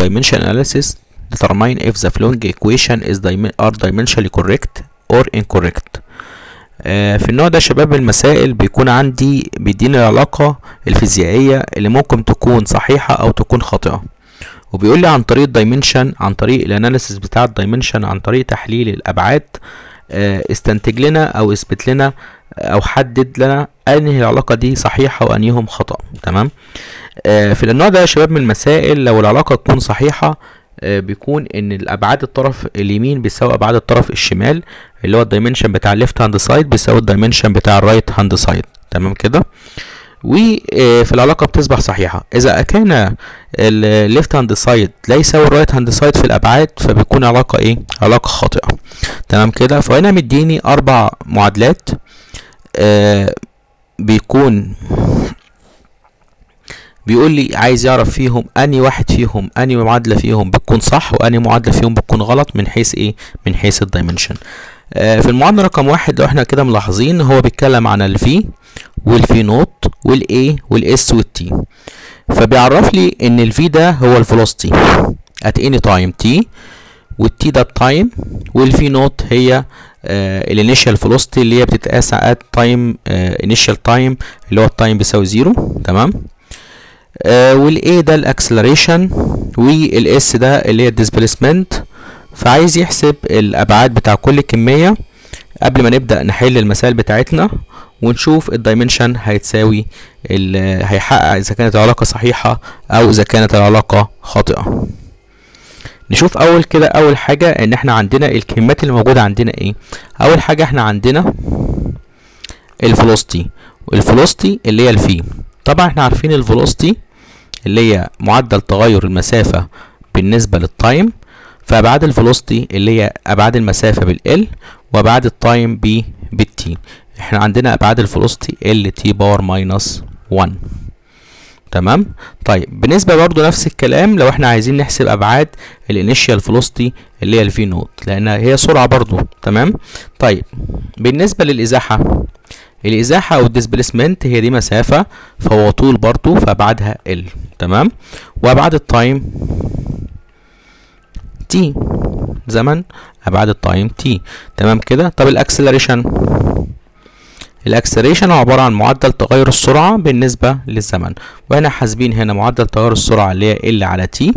dimension analysis determine if the following equation is dim are dimensionally correct or incorrect آه في النوع ده شباب المسائل بيكون عندي بيديني العلاقة الفيزيائية اللي ممكن تكون صحيحة أو تكون خاطئة وبيقول لي عن طريق الدايمنشن عن طريق الاناليسيس بتاع الدايمنشن عن طريق تحليل الأبعاد آه استنتج لنا أو اثبت لنا أو حدد لنا أنهي العلاقة دي صحيحة وأنهيهم خطأ تمام آه في النوع ده يا شباب من المسائل لو العلاقة تكون صحيحة آه بيكون ان الابعاد الطرف اليمين بيساوي ابعاد الطرف الشمال اللي هو الدايمنشن بتاع الليفت هاند سايد بيساوي الدايمنشن بتاع الرايت هاند سايد تمام كده وفي العلاقة بتصبح صحيحة إذا كان الليفت هاند سايد لا يساوي الرايت هاند سايد في الأبعاد فبيكون علاقة إيه؟ علاقة خاطئة تمام كده فهنا مديني أربع معادلات آه بيكون بيقول لي عايز يعرف فيهم اني واحد فيهم اني معادله فيهم بتكون صح واني معادله فيهم بتكون غلط من حيث ايه من حيث الدايمنشن آه في المعادله رقم واحد لو احنا كده ملاحظين هو بيتكلم عن الفي والفي نوت والاي والاس والتي فبيعرف لي ان الفي ده هو الفيلوسيتي at any time t والتي ده التايم والفي نوت هي الانيشال فيلوسيتي اللي هي بتتقاس at time انيشال uh, تايم اللي هو التايم بيساوي زيرو تمام آه والاي ده الاكسلريشن والاس ده اللي هي الديسبيسمنت فعايز يحسب الابعاد بتاع كل كميه قبل ما نبدا نحل المسائل بتاعتنا ونشوف الدايمنشن هيتساوي هيحقق اذا كانت العلاقه صحيحه او اذا كانت العلاقه خاطئه نشوف اول كده اول حاجه ان احنا عندنا الكميات اللي موجوده عندنا ايه اول حاجه احنا عندنا الفلوستي والفلوستي اللي هي الفي طبعا احنا عارفين الفلوستي اللي هي معدل تغير المسافة بالنسبة للتايم فأبعاد الفلوستي اللي هي أبعاد المسافة بالال وأبعاد التايم ب بالتي احنا عندنا أبعاد الفلوستي ال تي باور ماينس 1 تمام طيب بالنسبة برضو نفس الكلام لو احنا عايزين نحسب أبعاد الانيشيال فلوستي اللي هي الفي نوت لأنها هي سرعة برضو تمام طيب بالنسبة للإزاحة الازاحه او الديسبيسمنت هي دي مسافه فهو طول برضو فابعادها ال تمام وابعاد التايم تي زمن ابعاد التايم تي تمام كده طب الاكسلريشن الاكسلريشن هو عباره عن معدل تغير السرعه بالنسبه للزمن وهنا حاسبين هنا معدل تغير السرعه اللي هي ال على تي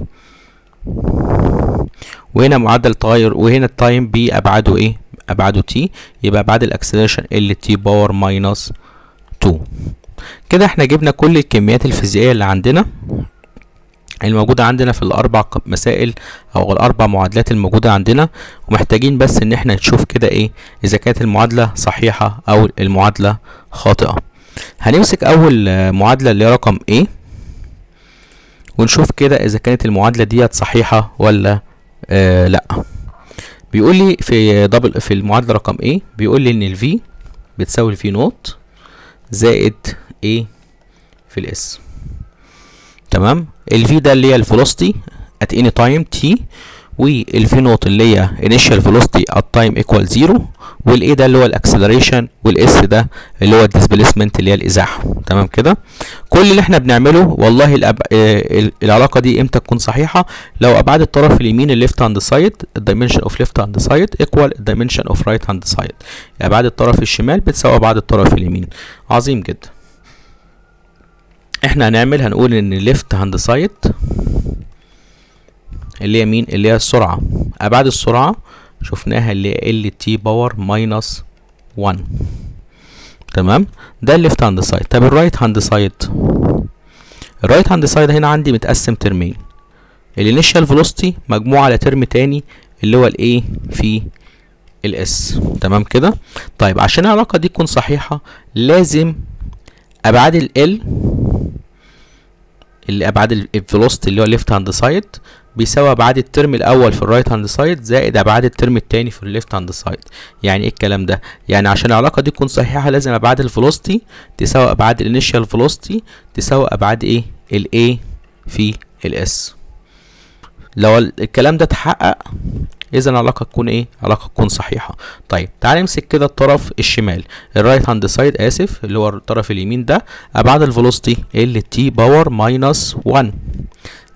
وهنا معدل تغير وهنا التايم بابعاده ايه ابعاده تي يبقى ابعاد الاكسلريشن ال تي باور ماينس 2 كده احنا جبنا كل الكميات الفيزيائيه اللي عندنا الموجوده عندنا في الاربع مسائل او الاربع معادلات الموجوده عندنا ومحتاجين بس ان احنا نشوف كده ايه اذا كانت المعادله صحيحه او المعادله خاطئه هنمسك اول معادله اللي هي رقم A ونشوف كده اذا كانت المعادله ديت صحيحه ولا آه لا بيقول لي في دبل في المعادله رقم A بيقول لي ان الفي بتساوي الفي نوت زائد A في الاس تمام الفي ده اللي هي الفيلوسيتي at any time t والفي نوت اللي هي initial velocity at time equal 0 والاي ده اللي هو الاكسلريشن والاس ده اللي هو الديسبيسمنت اللي هي الازاحه تمام كده كل اللي احنا بنعمله والله الأب... آه العلاقه دي امتى تكون صحيحه لو ابعاد الطرف اليمين الليفت هاند سايد الدايمنشن اوف ليفت هاند سايد ايكوال الدايمنشن اوف رايت هاند سايد ابعاد الطرف الشمال بتساوي ابعاد الطرف اليمين عظيم جدا احنا هنعمل هنقول ان ليفت هاند سايد اللي هي مين اللي هي السرعه ابعاد السرعه شفناها اللي هي ال تي باور ماينس 1 تمام ده الليفت هاند سايد طب الرايت هاند سايد الرايت هاند سايد هنا عندي متقسم ترمين الانيشال فيلوسيتي مجموعه على ترم تاني اللي هو الايه في الاس تمام كده طيب عشان العلاقه دي تكون صحيحه لازم ابعاد ال اللي ابعاد الفيلوسيتي اللي هو ليفت هاند سايد بيساوي ابعاد الترم الاول في الرايت هاند سايد زائد ابعاد الترم الثاني في الليفت هاند سايد يعني ايه الكلام ده يعني عشان العلاقه دي تكون صحيحه لازم ابعاد الفيلوسيتي تساوي ابعاد الانيشال فيلوسيتي تساوي ابعاد ايه الاي في الاس لو الكلام ده اتحقق اذا العلاقه تكون ايه علاقه تكون صحيحه طيب تعال نمسك كده الطرف الشمال الرايت هاند سايد اسف اللي هو الطرف اليمين ده ابعاد الفيلوسيتي ال تي باور ماينس 1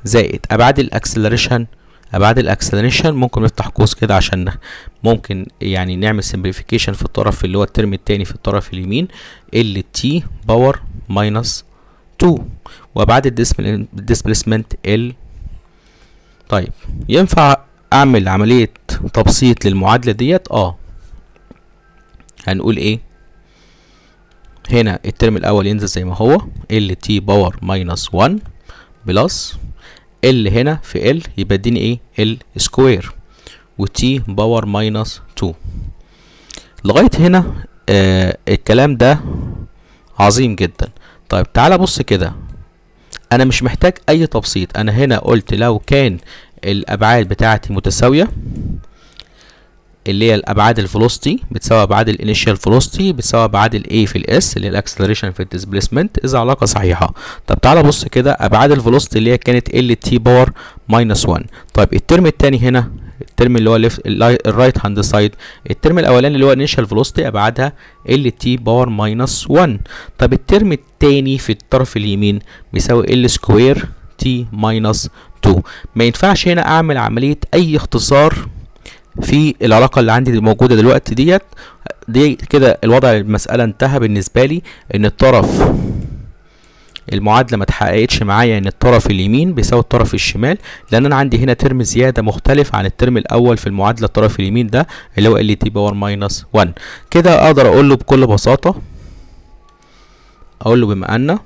زائد ابعاد الاكسلريشن ابعاد الاكسلريشن ممكن نفتح قوس كده عشان ممكن يعني نعمل سمبليفيكيشن في الطرف اللي هو الترم التاني في الطرف اليمين ال تي باور ماينس 2 وابعاد الديسبليسمنت ال طيب ينفع اعمل عملية تبسيط للمعادلة ديت اه هنقول ايه هنا الترم الاول ينزل زي ما هو ال تي باور ماينس 1 بلس ال هنا في ال يبقى اديني ايه ال سكوير وتي باور ماينس 2 لغايه هنا آه الكلام ده عظيم جدا طيب تعالى بص كده انا مش محتاج اي تبسيط انا هنا قلت لو كان الابعاد بتاعتي متساويه اللي هي الابعاد الفلوستي بتساوي ابعاد الانيشال فلوستي بتساوي ابعاد الاي في الاس اللي هي الاكسلريشن في الديسبيسمنت اذا علاقه صحيحه طب تعالى بص كده ابعاد الفلوستي اللي هي كانت ال تي باور ماينس 1 طيب الترم الثاني هنا الترم اللي هو ليفت الرايت هاند سايد الترم الاولاني اللي هو انيشال فلوستي ابعادها ال تي باور ماينس 1 طب الترم الثاني في الطرف اليمين بيساوي ال سكوير تي ماينس 2 ما ينفعش هنا اعمل عمليه اي اختصار في العلاقه اللي عندي موجوده دلوقتي ديت دي كده الوضع المساله انتهى بالنسبه لي ان الطرف المعادله ما اتحققتش معايا ان الطرف اليمين بيساوي الطرف الشمال لان انا عندي هنا ترم زياده مختلف عن الترم الاول في المعادله الطرف اليمين ده اللي هو ال تي باور ماينس 1 كده اقدر اقول له بكل بساطه اقول له بما ان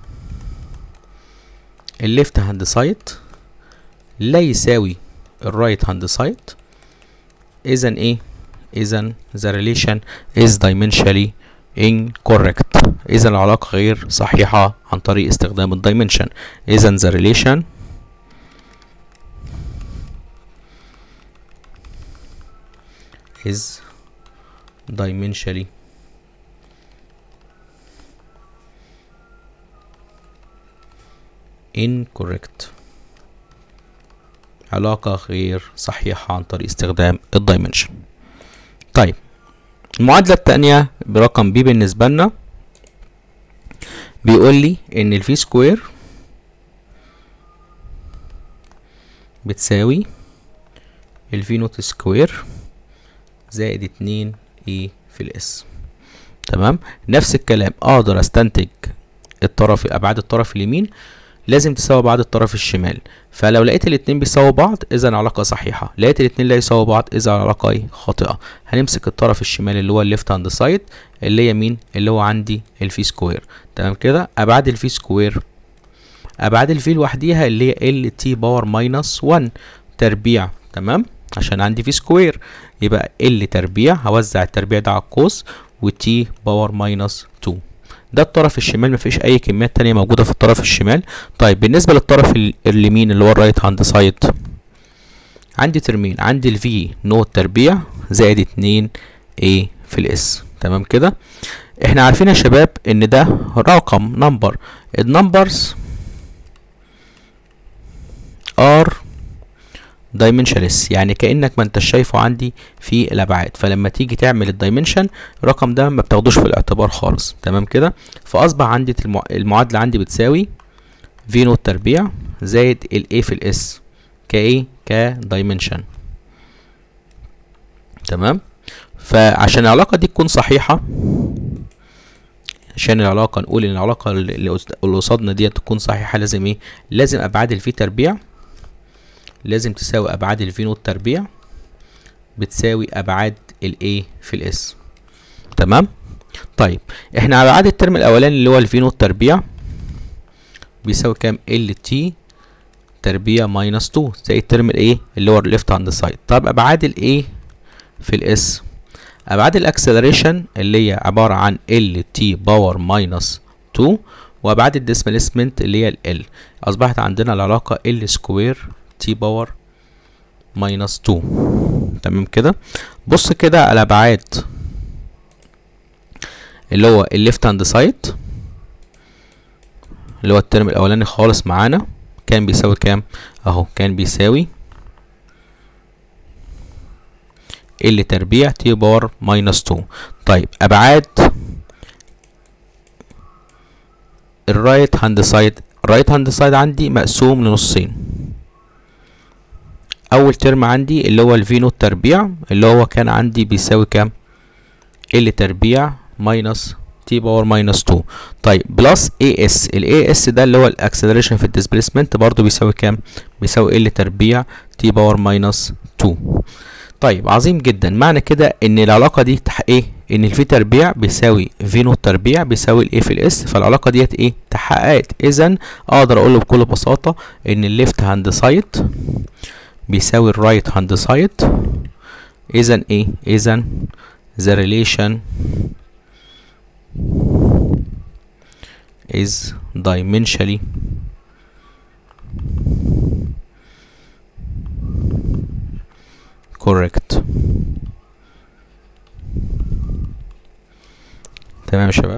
الليفت هاند سايد لا يساوي الرايت هاند سايد اذا ايه اذا the relation is dimensionally incorrect اذا العلاقة غير صحيحة عن طريق استخدام الدايمنشن اذا the relation is dimensionally incorrect علاقة غير صحيحة عن طريق استخدام الدايمنشن طيب المعادلة التانية برقم بي بالنسبة لنا بيقول لي ان الفي سكوير بتساوي الفي نوت سكوير زائد اتنين اي في الاس تمام نفس الكلام اقدر استنتج الطرف ابعاد الطرف اليمين لازم تساوي بعض الطرف الشمال فلو لقيت الاتنين بيساووا بعض اذا العلاقه صحيحه لقيت الاتنين لا يساووا بعض اذا العلاقه ايه خاطئه هنمسك الطرف الشمال اللي هو الليفت هاند سايد اللي هي مين اللي هو عندي الفي سكوير تمام كده ابعاد الفي سكوير ابعاد الفي لوحديها اللي هي ال تي باور ماينس 1 تربيع تمام عشان عندي في سكوير يبقى ال تربيع هوزع التربيع ده على القوس وتي باور ماينس 2 ده الطرف الشمال مفيش اي كميات تانية موجودة في الطرف الشمال طيب بالنسبة للطرف اليمين اللي هو الرايت هاند سايد عندي ترمين عندي الفي نوت تربيع زائد اتنين ايه في الاس تمام كده احنا عارفين يا شباب ان ده رقم نمبر النمبرز ار دايمنشنلس يعني كانك ما انت شايفه عندي في الابعاد فلما تيجي تعمل الدايمنشن الرقم ده ما بتاخدوش في الاعتبار خالص تمام كده فاصبح عندي المعادله عندي بتساوي في نوت تربيع زائد الاي في الاس كايه كدايمنشن تمام فعشان العلاقه دي تكون صحيحه عشان العلاقه نقول ان العلاقه اللي قصادنا دي تكون صحيحه لازم ايه لازم ابعاد الفي تربيع لازم تساوي ابعاد الفي نوت تربيع بتساوي ابعاد الاي في الاس تمام طيب احنا ابعاد الترم الاولاني اللي هو الفي نوت تربيع بيساوي كام ال تي تربيع ماينس 2 زي الترم الايه اللي هو الليفت هاند سايد طب ابعاد الايه في الاس ابعاد الاكسلريشن اللي هي عباره عن ال تي باور ماينس 2 وابعاد الديسبيسمنت اللي هي ال اصبحت عندنا العلاقه ال سكوير تي باور ماينس 2 تمام كده بص كده على ابعاد اللي هو الليفت هاند سايد اللي هو الترم الاولاني خالص معانا كان بيساوي كام اهو كان بيساوي ال تربيع تي باور ماينس 2 طيب ابعاد الرايت هاند سايد الرايت هاند سايد عندي مقسوم لنصين اول ترم عندي اللي هو الفي نوت تربيع اللي هو كان عندي بيساوي كام ال تربيع ماينس تي باور ماينس 2 طيب بلس اي اس الاي اس ده اللي هو الاكسلريشن في الديسبيسمنت برضو بيساوي كام بيساوي ال تربيع تي باور ماينس 2 طيب عظيم جدا معنى كده ان العلاقه دي تح ايه ان الفي تربيع بيساوي في نوت تربيع بيساوي الاي في الاس فالعلاقه ديت ايه تحققت اذا اقدر اقول له بكل بساطه ان الليفت هاند سايد بيساوي الرايت هاند سايد اذا ايه اذا the relation is dimensionally correct تمام يا شباب